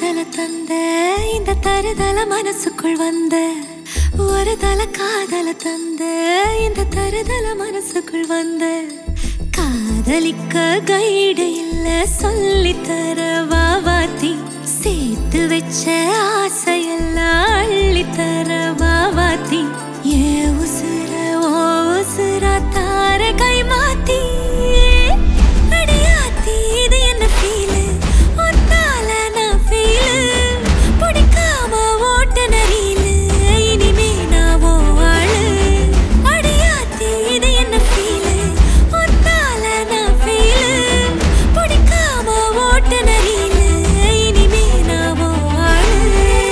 காதல தந்த இந்த தருதல மனசுக்குள் வந்த ஒரு தல காதல தந்த இந்த தருதல மனசுக்குள் வந்த காதலிக்க கைடு இல்ல சொல்லி தர வாவாத்தி சேர்த்து வச்ச ஆசையெல்லாம் அள்ளி தர வாவாத்தி ஏ உசுர ஓ உசுரா தார கை மாத்தி அடியாத்தி இது என்ன ஃபீலு ஒன்னால நான் ஃபீலு பிடிக்காம ஓட்ட நரியிலு இனிமே நான் ஓ ஆளு அடியாத்தி இது என்ன ஃபீலு ஒன்னால நான் ஃபீலு பிடிக்காம ஓட்ட நரியிலு இனிமே நான் ஓ ஆளு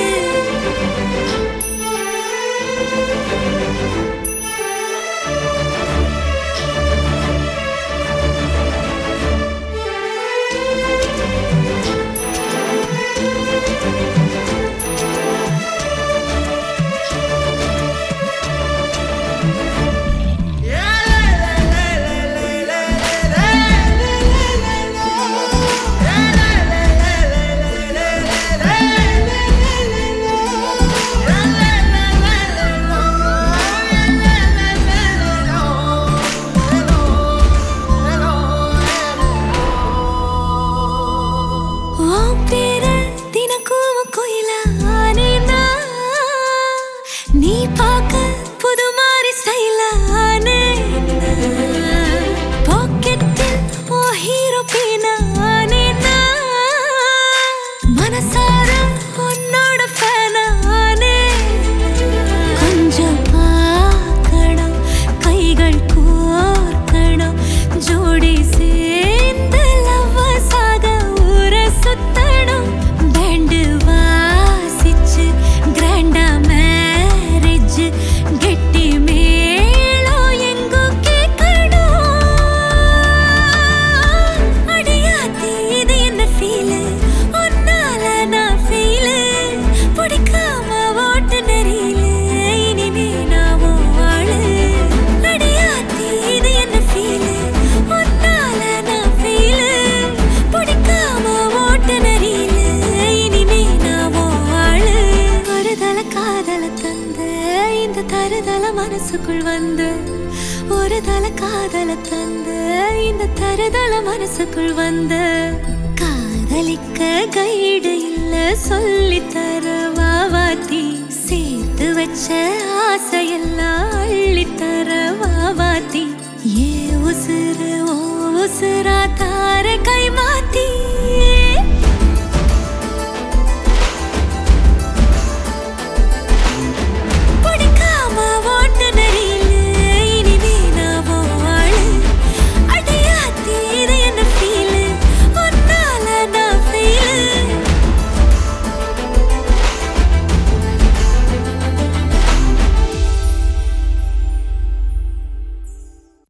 உன் பேரு தினக்கூவ குயிலா ஆனேனா? நீ பார்க்க புது மாதிரி ஸ்டைலா ஆனேனா? பாக்கெட்டில் உன் hero pin ஆனேனா? மனசார உன்னோட fan ஆனேனா? கொஞ்சம் பார்க்கணும், கைகள் கோர்க்கணும், ஜோடி சேர்ந்து lovers ஆக ஊரை சுத்தணும். band வாசிச்சு grand ஆ marriage, கெட்டி மேளம் எங்கும் கேட்கணும். அடியாத்தி இது என்ன feel? உன்னால நான் feel. பிடிக்காம ஓட்டு நெறியில இனிமே நான் உன் ஆளு. அடியாத்தி இது என்ன feel? உன்னால நான் feel. பிடிக்காம ஓட்டு நெறியில இனிமே நான் உன் ஆளு. ஒரு தல காதல தந்த இந்த தருதல மனசுக்குள் வந்து ஒரு தல காதல தந்த இந்த தருதல மனசுக்குள் வந்த காதலிக்க கைடு இல்ல சொல்லி தர வாவாத்தி சேர்த்து வச்ச ஆசையெல்லாம் அள்ளி தர வாவாத்தி ஏ உசுறு ஓ உசுரா தார கை மாத்தி